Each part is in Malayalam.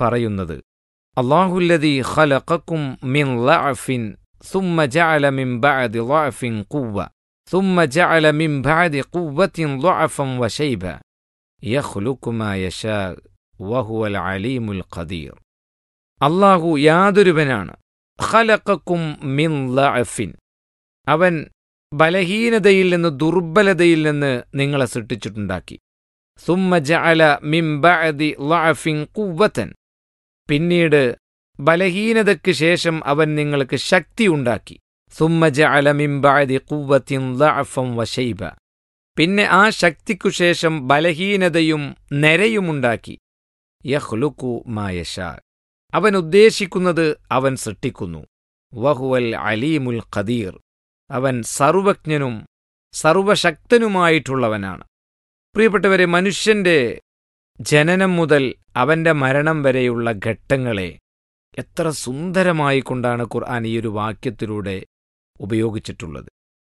പറയുന്നത് അള്ളാഹുല്ലതി ഖലഖക്കും മിൻ ലഅഫിൻ ثم جعل من بعد ضعف قوة ثم جعل من بعد قوة ضعفا وشيبا يخلق ما يشاء وهو العليم القدير അള്ളാഹു യാതൊരുവനാണ് ഖലഖക്കും മിൻ ലഅഫിൻ അവൻ ബലഹീനതയിൽ നിന്ന് ദുർബലതയിൽ നിന്ന് നിങ്ങളെ സൃഷ്ടിച്ചിട്ടുണ്ടാക്കി സുമ്മ ജഅല മിൻ ബഅദി ലഅഫിൻ ഖുവ്വതൻ പിന്നീട് ബലഹീനതയ്ക്ക് ശേഷം അവൻ നിങ്ങൾക്ക് ശക്തി ഉണ്ടാക്കി സുമ്മ ജഅല മിൻ ബഅദി ഖുവ്വത്തിൻ ലഅഫൻ വശൈബ പിന്നെ ആ ശക്തിക്കു ശേഷം ബലഹീനതയും നെരയുമുണ്ടാക്കി യഹ്ലുക്കു മായഷാ അവൻ ഉദ്ദേശിക്കുന്നത് അവൻ സൃഷ്ടിക്കുന്നു വഹുവൽ അലീമുൽ ഖദീർ അവൻ സർവജ്ഞനും സർവശക്തനുമായിട്ടുള്ളവനാണ് പ്രിയപ്പെട്ടവരെ മനുഷ്യന്റെ ജനനം മുതൽ അവന്റെ മരണം വരെയുള്ള ഘട്ടങ്ങളെ എത്ര സുന്ദരമായി കൊണ്ടാണ് ഖുർആൻ ഈ ഒരു വാക്യത്തിലൂടെ ഉപയോഗിച്ചിട്ടുള്ളത്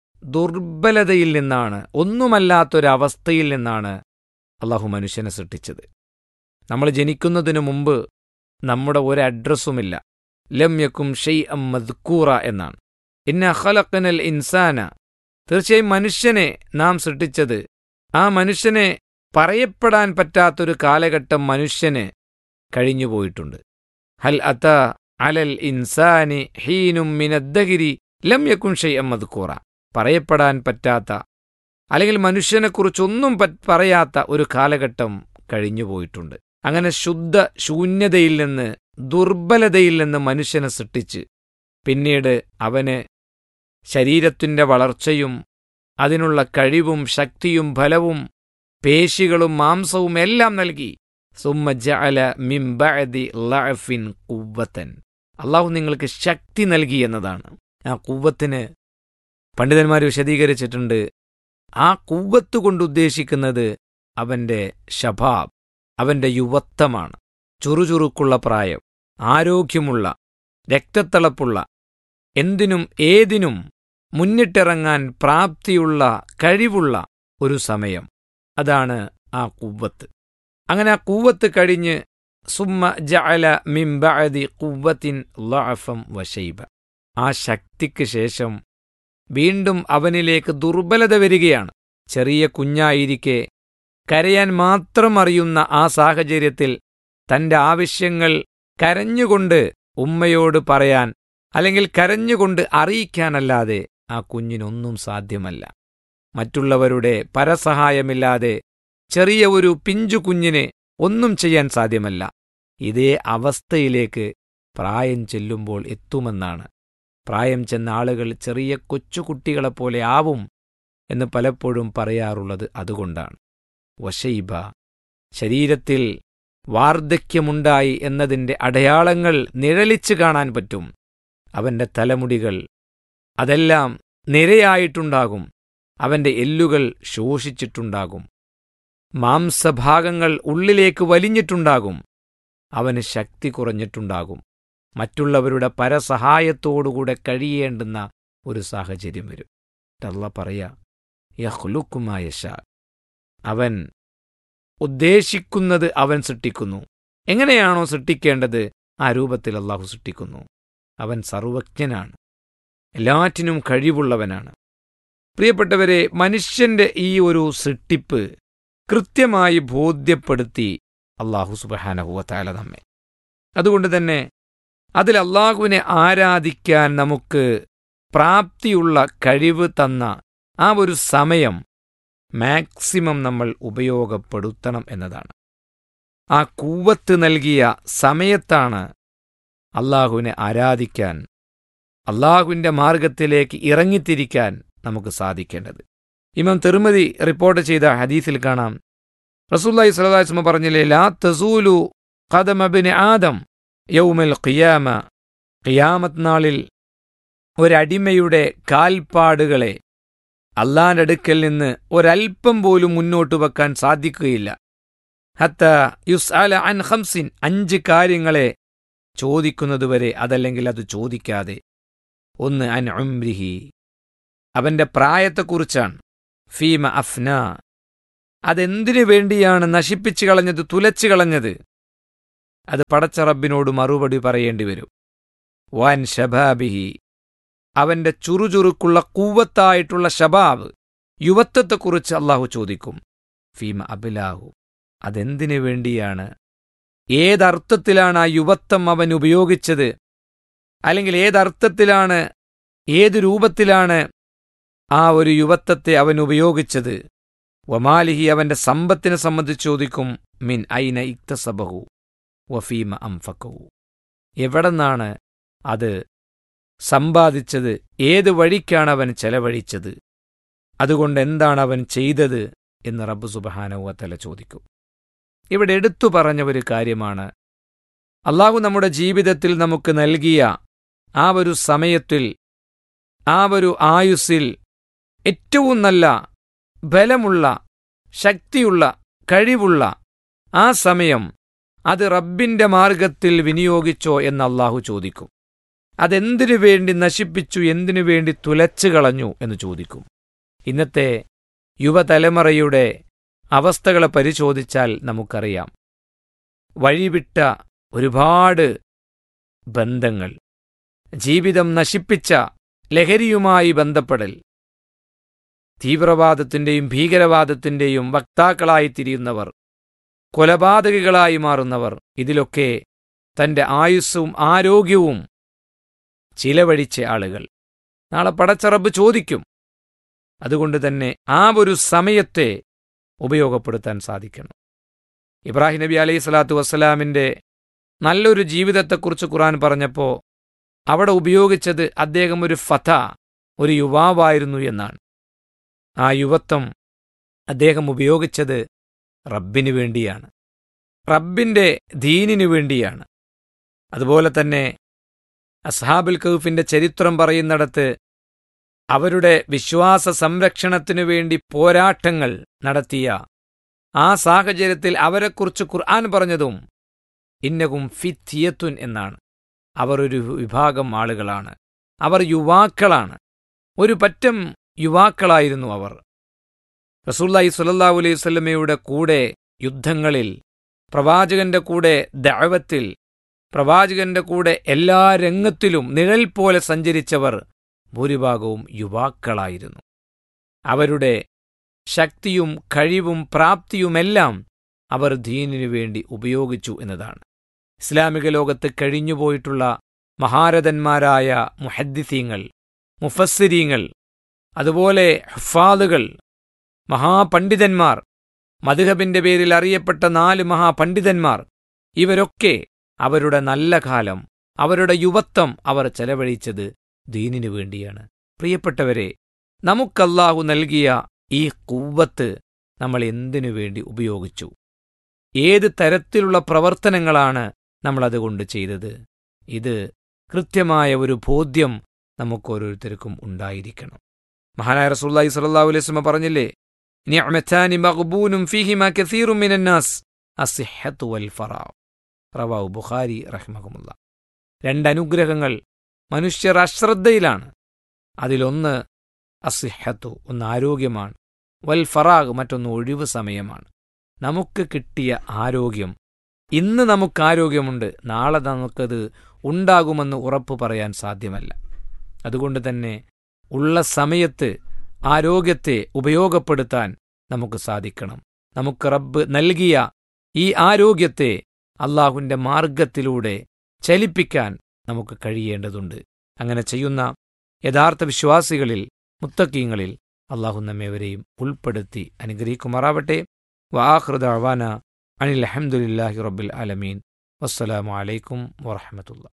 ദുർബലതയിൽ നിന്നാണ് ഒന്നുമല്ലാത്തൊരവസ്ഥയിൽ നിന്നാണ് അള്ളാഹു മനുഷ്യനെ സൃഷ്ടിച്ചത് നമ്മൾ ജനിക്കുന്നതിനു മുമ്പ് നമ്മുടെ ഒരു അഡ്രസ്സുമില്ല ലമ്യക്കും ഷെയ് അം മദ്കൂറ എന്നാണ് ഇന്ന ഖലഖനൽ ഇൻസാന തീർച്ചയായും മനുഷ്യനെ നാം സൃഷ്ടിച്ചത് ആ മനുഷ്യനെ പറയപ്പെടാൻ പറ്റാത്തൊരു കാലഘട്ടം മനുഷ്യന് കഴിഞ്ഞുപോയിട്ടുണ്ട് ഹൽ അത അലൽ ഇൻസാനി ഹീനും മിനദ്ദഗിരി ലം യക്കുൻ ഷെയ് അം മദ്കൂറ പറയപ്പെടാൻ പറ്റാത്ത അല്ലെങ്കിൽ മനുഷ്യനെക്കുറിച്ചൊന്നും പറയാത്ത ഒരു കാലഘട്ടം കഴിഞ്ഞുപോയിട്ടുണ്ട് അങ്ങനെ ശുദ്ധ ശൂന്യതയിൽ നിന്ന് ദുർബലതയിൽ നിന്ന് മനുഷ്യനെ സൃഷ്ടിച്ച് പിന്നീട് അവന് ശരീരത്തിൻ്റെ വളർച്ചയും അതിനുള്ള കഴിവും ശക്തിയും ഫലവും പേശികളും മാംസവും എല്ലാം നൽകി സുമ്മ ജഅല മിൻ ബഅദി ലഅഫിൻ ഖുവ്വതൻ അള്ളാഹു നിങ്ങൾക്ക് ശക്തി നൽകി എന്നതാണ് ആ കുവ്വത്തിന് പണ്ഡിതന്മാർ വിശദീകരിച്ചിട്ടുണ്ട് ആ കുവ്വത്ത് കൊണ്ട് ഉദ്ദേശിക്കുന്നത് അവന്റെ ശഭാബ് അവന്റെ യുവത്വമാണ് ചുറുചുറുക്കുള്ള പ്രായം ആരോഗ്യമുള്ള രക്തത്തിളപ്പുള്ള എന്തിനും ഏതിനും മുന്നിട്ടിറങ്ങാൻ പ്രാപ്തിയുള്ള കഴിവുള്ള ഒരു സമയം അതാണ് ആ കുവ്വത്ത് അങ്ങനെ ആ കുവ്വത്ത് കഴിഞ്ഞ് സുമ്മ ജഅല മിൻ ബഅദി ഖുവ്വത്തിൻ ലഅഫം വശൈബ ആ ശക്തിക്ക് ശേഷം വീണ്ടും അവനിലേക്ക് ദുർബലത വരികയാണ് ചെറിയ കുഞ്ഞായിരിക്കെ കരയാൻ മാത്രം അറിയുന്ന ആ സാഹചര്യത്തിൽ തന്റെ ആവശ്യങ്ങൾ കരഞ്ഞുകൊണ്ട് ഉമ്മയോട് പറയാൻ അല്ലെങ്കിൽ കരഞ്ഞുകൊണ്ട് അറിയിക്കാനല്ലാതെ ആ കുഞ്ഞിനൊന്നും സാധ്യമല്ല മറ്റുള്ളവരുടെ പരസഹായമില്ലാതെ ചെറിയ ഒരു പിഞ്ചു കുഞ്ഞിനെ ഒന്നും ചെയ്യാൻ സാധ്യമല്ല ഇതേ അവസ്ഥയിലേക്ക് പ്രായം ചെല്ലുമ്പോൾ എത്തുമെന്നാണ് പ്രായം ചെന്ന ആളുകൾ ചെറിയ കൊച്ചുകുട്ടികളെപ്പോലെ ആവും എന്ന് പലപ്പോഴും പറയാറുള്ളത് അതുകൊണ്ടാണ് വശൈബ ശരീരത്തിൽ വാർദ്ധക്യമുണ്ടായി എന്നതിൻ്റെ അടയാളങ്ങൾ നിഴലിച്ചു കാണാൻ പറ്റും അവന്റെ തലമുടികൾ അതെല്ലാം നിരയായിട്ടുണ്ടാകും അവന്റെ എല്ലുകൾ ശോഷിച്ചിട്ടുണ്ടാകും മാംസഭാഗങ്ങൾ ഉള്ളിലേക്ക് വലിഞ്ഞിട്ടുണ്ടാകും അവന് ശക്തി കുറഞ്ഞിട്ടുണ്ടാകും മറ്റുള്ളവരുടെ പരസഹായത്തോടുകൂടെ കഴിയേണ്ടുന്ന ഒരു സാഹചര്യം വരും ടല്ല പറയാ യഹ്ലുക്കുമായശ അവൻ ഉദ്ദേശിക്കുന്നത് അവൻ സൃഷ്ടിക്കുന്നു എങ്ങനെയാണോ സൃഷ്ടിക്കേണ്ടത് ആ രൂപത്തിൽ അള്ളാഹു സൃഷ്ടിക്കുന്നു അവൻ സർവജ്ഞനാണ് എല്ലാറ്റിനും കഴിവുള്ളവനാണ് പ്രിയപ്പെട്ടവരെ മനുഷ്യന്റെ ഈ ഒരു സൃഷ്ടിപ്പ് കൃത്യമായി ബോധ്യപ്പെടുത്തി അള്ളാഹു സുബഹാനഹുവത്താല നമ്മെ അതുകൊണ്ട് തന്നെ അതിൽ അള്ളാഹുവിനെ ആരാധിക്കാൻ നമുക്ക് പ്രാപ്തിയുള്ള കഴിവ് തന്ന ആ ഒരു സമയം മാക്സിമം നമ്മൾ ഉപയോഗപ്പെടുത്തണം എന്നതാണ് ആ കൂവത്ത് നൽകിയ സമയത്താണ് അള്ളാഹുവിനെ ആരാധിക്കാൻ അള്ളാഹുവിൻ്റെ മാർഗത്തിലേക്ക് ഇറങ്ങിത്തിരിക്കാൻ നമുക്ക് സാധിക്കേണ്ടത് ഇമാം തിരുമതി റിപ്പോർട്ട് ചെയ്ത ഹദീസിൽ കാണാം റസൂല്ലായി സ്വലാസ്മ പറഞ്ഞില്ലേ ലാ തസൂലു ഖദമബിന് ആദം യൗമൽ ഖിയാമ ഖിയാമത്ത് നാളിൽ ഒരടിമയുടെ കാൽപ്പാടുകളെ അള്ളാന്റെ അടുക്കൽ നിന്ന് ഒരൽപ്പം പോലും മുന്നോട്ട് വെക്കാൻ സാധിക്കുകയില്ല ഹത്ത യുസ് അല അൻ ഹംസിൻ അഞ്ച് കാര്യങ്ങളെ ചോദിക്കുന്നതുവരെ അതല്ലെങ്കിൽ അത് ചോദിക്കാതെ ഒന്ന് അൻ ഉംരിഹി അവന്റെ പ്രായത്തെക്കുറിച്ചാണ് ഫീമ അഫ്ന അതെന്തിനു വേണ്ടിയാണ് നശിപ്പിച്ചു കളഞ്ഞത് തുലച്ചു കളഞ്ഞത് അത് പടച്ച റബ്ബിനോട് മറുപടി പറയേണ്ടി വരും വാൻ ഷബാബിഹി അവന്റെ ചുറുചുറുക്കുള്ള കൂവത്തായിട്ടുള്ള ഷബാബ് യുവത്വത്തെക്കുറിച്ച് അള്ളാഹു ചോദിക്കും ഫീമ അബിലാഹു അതെന്തിനു വേണ്ടിയാണ് ഏതർത്ഥത്തിലാണ് ആ യുവത്വം അവൻ ഉപയോഗിച്ചത് അല്ലെങ്കിൽ ഏതർത്ഥത്തിലാണ് ഏത് രൂപത്തിലാണ് ആ ഒരു യുവത്വത്തെ അവൻ ഉപയോഗിച്ചത് വമാലിഹി അവന്റെ സമ്പത്തിനെ സംബന്ധിച്ച് ചോദിക്കും മിൻ ഐന ഇക്തസബഹു വഫീമ അംഫക്കഹു എവിടെന്നാണ് അത് സമ്പാദിച്ചത് ഏത് വഴിക്കാണ് അവൻ ചെലവഴിച്ചത് അതുകൊണ്ട് എന്താണ് അവൻ ചെയ്തത് എന്ന് റബ്ബ് സുബഹാനവത്തല ചോദിക്കും ഇവിടെ എടുത്തു പറഞ്ഞ ഒരു കാര്യമാണ് അള്ളാഹു നമ്മുടെ ജീവിതത്തിൽ നമുക്ക് നൽകിയ ആ ഒരു സമയത്തിൽ ആ ഒരു ആയുസ്സിൽ ഏറ്റവും നല്ല ബലമുള്ള ശക്തിയുള്ള കഴിവുള്ള ആ സമയം അത് റബ്ബിന്റെ മാർഗത്തിൽ വിനിയോഗിച്ചോ എന്ന് അള്ളാഹു ചോദിക്കും അതെന്തിനു വേണ്ടി നശിപ്പിച്ചു എന്തിനു വേണ്ടി തുലച്ചു കളഞ്ഞു എന്ന് ചോദിക്കും ഇന്നത്തെ യുവതലമുറയുടെ അവസ്ഥകളെ പരിശോധിച്ചാൽ നമുക്കറിയാം വഴിവിട്ട ഒരുപാട് ബന്ധങ്ങൾ ജീവിതം നശിപ്പിച്ച ലഹരിയുമായി ബന്ധപ്പെടൽ തീവ്രവാദത്തിന്റെയും ഭീകരവാദത്തിന്റെയും വക്താക്കളായി തിരിയുന്നവർ കൊലപാതകികളായി മാറുന്നവർ ഇതിലൊക്കെ തന്റെ ആയുസ്സും ആരോഗ്യവും ചിലവഴിച്ച ആളുകൾ നാളെ പടച്ചറബ് ചോദിക്കും അതുകൊണ്ട് തന്നെ ആ ഒരു സമയത്തെ ഉപയോഗപ്പെടുത്താൻ സാധിക്കണം ഇബ്രാഹിം നബി അലൈഹി സ്വലാത്തു വസ്സലാമിന്റെ നല്ലൊരു ജീവിതത്തെക്കുറിച്ച് ഖുറാൻ പറഞ്ഞപ്പോൾ അവിടെ ഉപയോഗിച്ചത് അദ്ദേഹം ഒരു ഫഥ ഒരു യുവാവായിരുന്നു എന്നാണ് ആ യുവത്വം അദ്ദേഹം ഉപയോഗിച്ചത് റബ്ബിനു വേണ്ടിയാണ് റബ്ബിന്റെ ദീനിനു വേണ്ടിയാണ് അതുപോലെ തന്നെ അസ്ഹാബുൽ കൗഫിന്റെ ചരിത്രം പറയുന്നിടത്ത് അവരുടെ വിശ്വാസ സംരക്ഷണത്തിനു വേണ്ടി പോരാട്ടങ്ങൾ നടത്തിയ ആ സാഹചര്യത്തിൽ അവരെക്കുറിച്ച് ഖുർആൻ പറഞ്ഞതും ഇന്നകും ഫിത്തിയത്തുൻ എന്നാണ് അവർ ഒരു വിഭാഗം ആളുകളാണ് അവർ യുവാക്കളാണ് ഒരു പറ്റം യുവാക്കളായിരുന്നു അവർ റസൂല്ലായി സുലല്ലാഹു അലൈഹി സ്വല്ലമയുടെ കൂടെ യുദ്ധങ്ങളിൽ പ്രവാചകന്റെ കൂടെ ദഅവത്തിൽ പ്രവാചകന്റെ കൂടെ എല്ലാ രംഗത്തിലും നിഴൽ പോലെ സഞ്ചരിച്ചവർ ഭൂരിഭാഗവും യുവാക്കളായിരുന്നു അവരുടെ ശക്തിയും കഴിവും പ്രാപ്തിയുമെല്ലാം അവർ ദീനിനു വേണ്ടി ഉപയോഗിച്ചു എന്നതാണ് ഇസ്ലാമിക ലോകത്ത് കഴിഞ്ഞുപോയിട്ടുള്ള മഹാരഥന്മാരായ മുഹദ്ദിസീങ്ങൾ മുഫസ്സിരീങ്ങൾ അതുപോലെ ഹുഫാദുകൾ മഹാപണ്ഡിതന്മാർ മധുഹബിന്റെ പേരിൽ അറിയപ്പെട്ട നാല് മഹാപണ്ഡിതന്മാർ ഇവരൊക്കെ അവരുടെ നല്ല കാലം അവരുടെ യുവത്വം അവർ ചെലവഴിച്ചത് ദീനിനു വേണ്ടിയാണ് പ്രിയപ്പെട്ടവരെ നമുക്കല്ലാഹു നൽകിയ ഈ കുവ്വത്ത് നമ്മൾ എന്തിനു വേണ്ടി ഉപയോഗിച്ചു ഏത് തരത്തിലുള്ള പ്രവർത്തനങ്ങളാണ് നമ്മളതുകൊണ്ട് ചെയ്തത് ഇത് കൃത്യമായ ഒരു ബോധ്യം നമുക്കോരോരുത്തർക്കും ഉണ്ടായിരിക്കണം മഹാനായ റസൂല്ലായി സല്ലല്ലാഹു അലൈഹി വസല്ലം പറഞ്ഞില്ലേ നിഅമതാനി മഗ്ബൂനും ഫീഹിമാ കസീറും മിനന്നാസ് അസ്സിഹ്ഹത്തു വൽ ഫറാ റവാഹു ബുഖാരി റഹ്മഹുമുള്ള രണ്ട് അനുഗ്രഹങ്ങൾ മനുഷ്യർ അശ്രദ്ധയിലാണ് അതിലൊന്ന് അസിഹത്തു ഒന്ന് ആരോഗ്യമാണ് വൽ ഫറാഗ് മറ്റൊന്ന് ഒഴിവ് സമയമാണ് നമുക്ക് കിട്ടിയ ആരോഗ്യം ഇന്ന് നമുക്ക് ആരോഗ്യമുണ്ട് നാളെ നമുക്കത് ഉണ്ടാകുമെന്ന് ഉറപ്പ് പറയാൻ സാധ്യമല്ല അതുകൊണ്ട് തന്നെ ഉള്ള സമയത്ത് ആരോഗ്യത്തെ ഉപയോഗപ്പെടുത്താൻ നമുക്ക് സാധിക്കണം നമുക്ക് റബ്ബ് നൽകിയ ഈ ആരോഗ്യത്തെ അള്ളാഹുവിൻ്റെ മാർഗത്തിലൂടെ ചലിപ്പിക്കാൻ നമുക്ക് കഴിയേണ്ടതുണ്ട് അങ്ങനെ ചെയ്യുന്ന യഥാർത്ഥ വിശ്വാസികളിൽ മുത്തക്കീങ്ങളിൽ അള്ളാഹു നമ്മേവരെയും ഉൾപ്പെടുത്തി അനുഗ്രഹിക്കുമാറാവട്ടെ വാഹൃദ അവാന അനിൽ അഹമ്മദില്ലാഹി റബ്ബിൽ ആലമീൻ വസ്സലാമു അലൈക്കും വറഹമത്തുള്ള